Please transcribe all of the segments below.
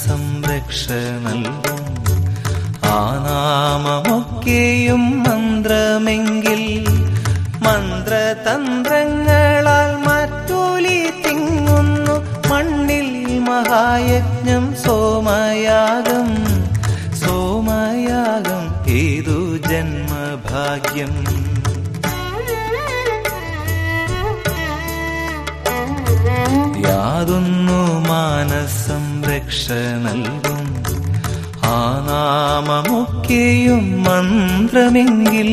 മാനസംരക്ഷ നൽകും ആ നാമമൊക്കെയും മന്ത്രമെങ്കിൽ മന്ത്രതന്ത്രങ്ങളാൽ മറ്റൊലി തിങ്ങുന്നു മണ്ണിൽ മഹായജ്ഞം സോമയാഗം സോമയാഗം ഏതു ജന്മഭാഗ്യം യാതൊന്നു മാനസംരക്ഷ നൽകും ആ നാമമൊക്കെയും മന്ത്രമെങ്കിൽ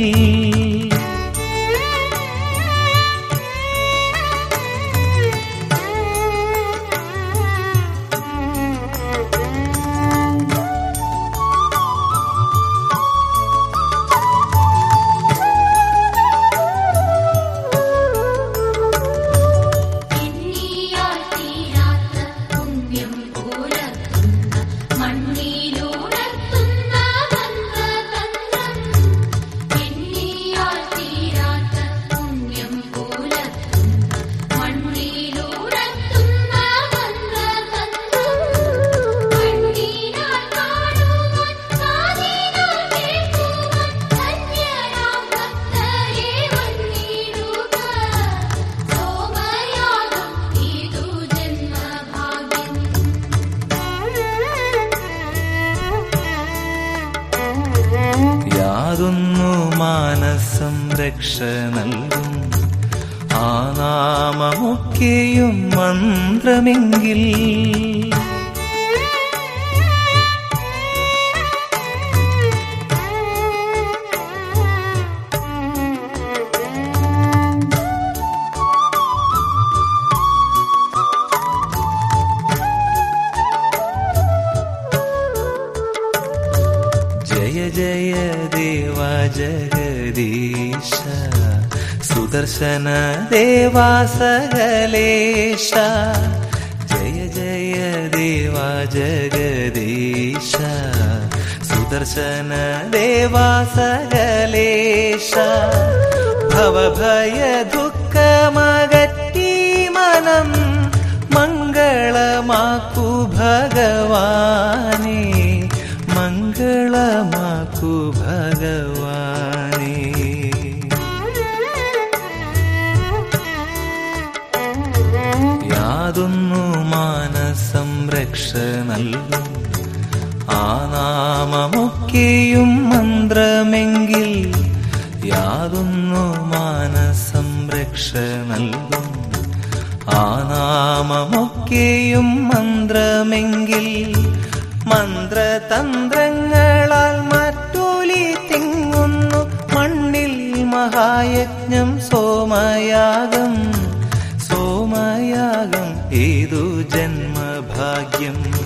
എണ്ണിയാൽ തീരാത്ത പുണ്യം പുലർത്തുന്ന മണ്ണിലുണർത്തുന്ന മന്ത്രതന്ത്രം എണ്ണിയാൽ തീരാത്ത പുണ്യം പുലർത്തുന്ന മണ്ണിലുണർത്തുന്ന മന്ത്രതന്ത്രം കണ്ണീരാൽ കാണുവാൻ കാതിനാൽ കേൾക്കുവാൻ ധന്യരാം ഭക്തരെ വന്നിടുക സോമയാഗം ഇതു ജന്മഭാഗ്യം യാതൊന്നു മാനസംരക്ഷ നൽകും ആ നാമമൊക്കെയും മന്ത്രമെങ്കിൽ ജയ ജയ ദേവ ജഗദീശ സുദർശന ദേവാ സകലേശ ജയ ജയ ദേവ ജഗദീശ സുദർശന ദേവാ സകലേശ ഭവഭയ ദുഃഖമകറ്റി മനം മംഗളമാക്കു ഭഗവാനേ മംഗളമാക്കു ഭഗവാനേ യാതൊന്നു മാനസംരക്ഷ നൽകും ആ നാമമൊക്കെയും മന്ത്രമെങ്കിൽ യാതൊന്നു മാനസംരക്ഷ നൽകും ആ നാമമൊക്കെയും മന്ത്രമെങ്കിൽ മന്ത്രതന്ത്രങ്ങളാൽ മറ്റൊലി തിങ്ങുന്നു മണ്ണിൽ മഹായജ്ഞം സോമയാഗം സോമയാഗം ഏതു ജന്മഭാഗ്യം